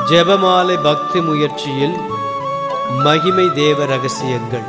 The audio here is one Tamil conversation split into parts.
ஜெபமாலை பக்தி முயற்சியில் மகிமை தேவ ரகசியங்கள்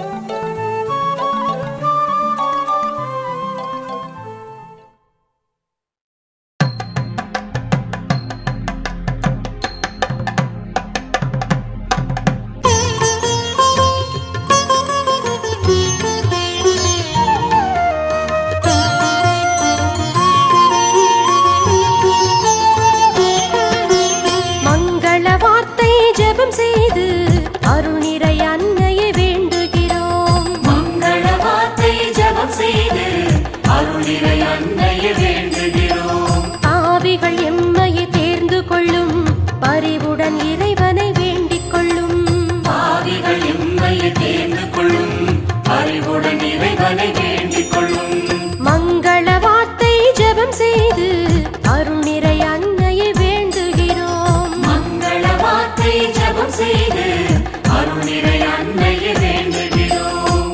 மங்கள வார்த்தை ஜெபம் செய்து அருணிறை அன்னையை வேண்டுகிறோம் மங்கள வார்த்தை ஜெபம் செய்து அருளினை அன்னையை வேண்டுகிறோம் பாவிகள் எம்மையை தேர்ந்து கொள்ளும் பரிவுடன் இறைவனை வேண்டிக் கொள்ளும் பாவிகள் எம்மையை தேர்ந்து கொள்ளும் அறிவுடன் இறைவனை வேண்டிக் கொள்ளும் மங்கள வார்த்தை ஜெபம் செய்து அருணிறை அன்னையை வேண்டுகிறோம் மங்கள வார்த்தை ஜெபம் செய்து அருளினை அன்னையை வேண்டுகிறோம்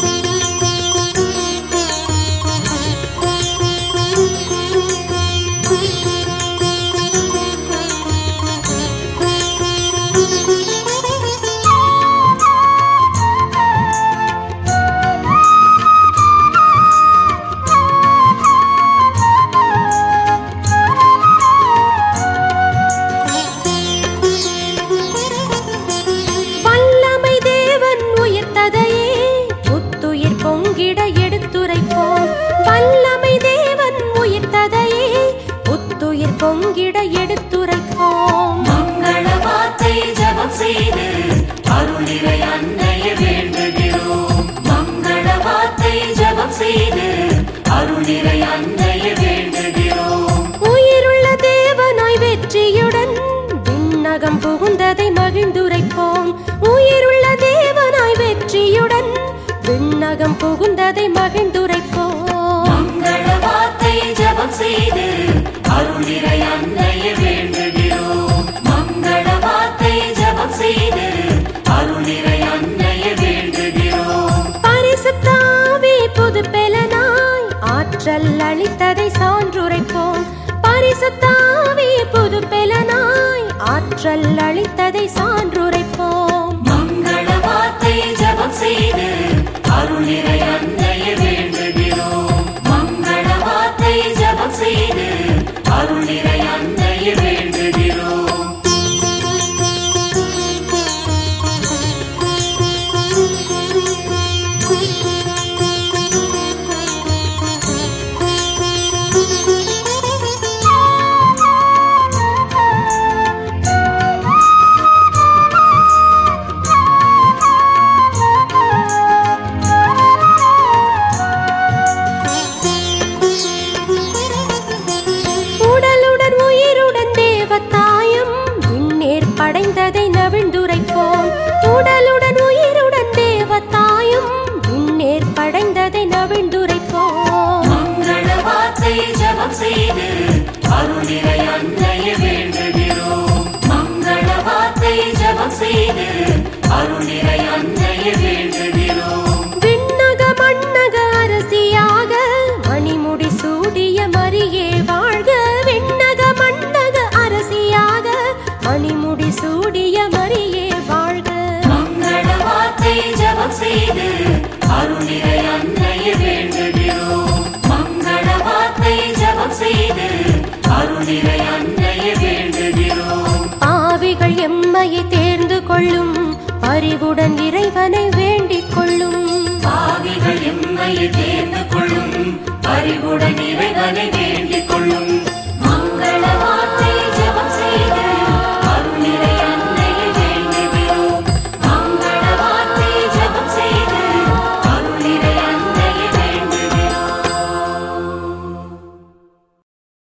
வல்லமை தேவன் உயிர்த்ததையே புத்துயிர் பொங்கிட எடுத்துரைப்போம் வல்லமை தேவன் உயிர்த்ததையே புத்துயிர் பொங்கிட எடுத்துரைப்போம் மங்கள வார்த்தை ஜெபம் செய்து அருளினை அன்னையை வேண்டுகிறோம் மங்கள வார்த்தை ஜெபம் செய்து அருளினை அன்னையை வேண்டுகிறோம் உயிருள்ள தேவனாய் வெற்றியுடன் விண்ணகம் புகுந்ததை மகிழ்ந்துரைப்போம் உயிருள்ள தேவனாய் வெற்றியுடன் விண்ணகம் புகுந்ததை மகிழ்ந்துரைப்போம் மங்கள வார்த்தை ஜெபம் செய்து அருளினை அன்னையை வேண்டுகிறோம் மங்கள வார்த்தை ஜெபம் செய்து அருளினை அன்னையை வேண்டுகிறோம் பரிசுத்தாவி புது பெலனாய் ஆற்றல் அளித்ததை சான்றுரைப்போம் பரிசுத்தாவி புது பெலனாய் ஆற்றல் அளித்ததை சான்றுரைப்போம் மங்கள வார்த்தை ஜெபம் செய்து அருளினை அன்னையை வேண்டுகிறோம் மங்கள வார்த்தை ஜெபம் செய்து அருளினை அன்னையை வேண்டுகிறோம் உடலுடன் உயிருடன் தேவத்தாயும் விண்ணேர் படைந்ததை நவிழ்ந்துரைப்போம் உடலுடன் உயிருடன் தேவத்தாயும் விண்ணேர் படைந்ததை நவிழ்ந்துரைப்போம் மங்கள வார்த்தை ஜெபம் செய்து அருளினை அன்னையை வேண்டுகிறோம் மங்கள வார்த்தை ஜெபம் செய்து அருளினை அன்னையை வேண்டுகிறோம் விண்ணக மண்ணக அரசியாக மணிமுடி சூடிய மரியே வாழ்க விண்ணக மண்ணக அரசியாக மணிமுடி சூடிய மரியே வாழ்க மங்கள வார்த்தை ஜெபம் செய்து அருளினை அன்னையை வேண்டுகிறோம் மங்கள வார்த்தை ஜெபம் செய்து அருளினை அன்னையை வேண்டுகிறோம் பாவிகள் எம்மையை தேர்ந்து கொள்ளும் பரிவுடன் இறைவனை வேண்டிக் கொள்ளும் பாவிகள் எம்மையை தேர்ந்து கொள்ளும் அறிவுடன் இறைவனை வேண்டிக் கொள்ளும்